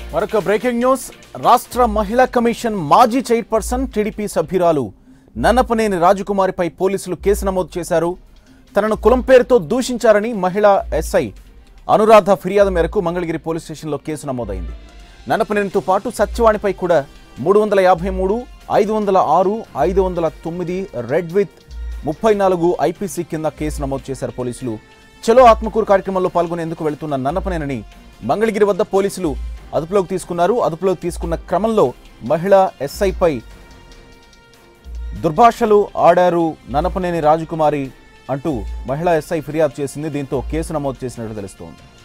మరొక breaking news రాష్ట్ర మహిళా కమిషన్ మాజీ చైర్పర్సన్ టీడీపీ సభ్యురాలు నన్నపనేని రాజకుమారిపై పోలీసులు కేసు నమోదు చేశారు తనను కులం పేరుతో దూషించారని మహిళా ఎస్ఐ అనురాధ ఫిర్యాదు మేరకు మంగళగిరి పోలీస్ స్టేషన్లో కేసు నమోదైంది నన్నపనేనితో పాటు సత్యవాణిపై కూడా మూడు వందల యాభై మూడు ఐదు వందల ఆరు ఐదు వందల తొమ్మిది రెడ్ విత్ ముప్పై నాలుగు ఐపీసీ కింద కేసు నమోదు చేశారు పోలీసులు చలో ఆత్మకూరు కార్యక్రమంలో పాల్గొనేందుకు వెళుతున్న నన్నపనేనని మంగళగిరి వద్ద పోలీసులు అదుపులోకి తీసుకున్నారు అదుపులోకి తీసుకున్న క్రమంలో మహిళా ఎస్ఐపై దుర్భాషలు ఆడారు ననపనేని రాజకుమారి అంటూ మహిళా ఎస్ఐ ఫిర్యాదు చేసింది దీంతో కేసు నమోదు చేసినట్టు తెలుస్తోంది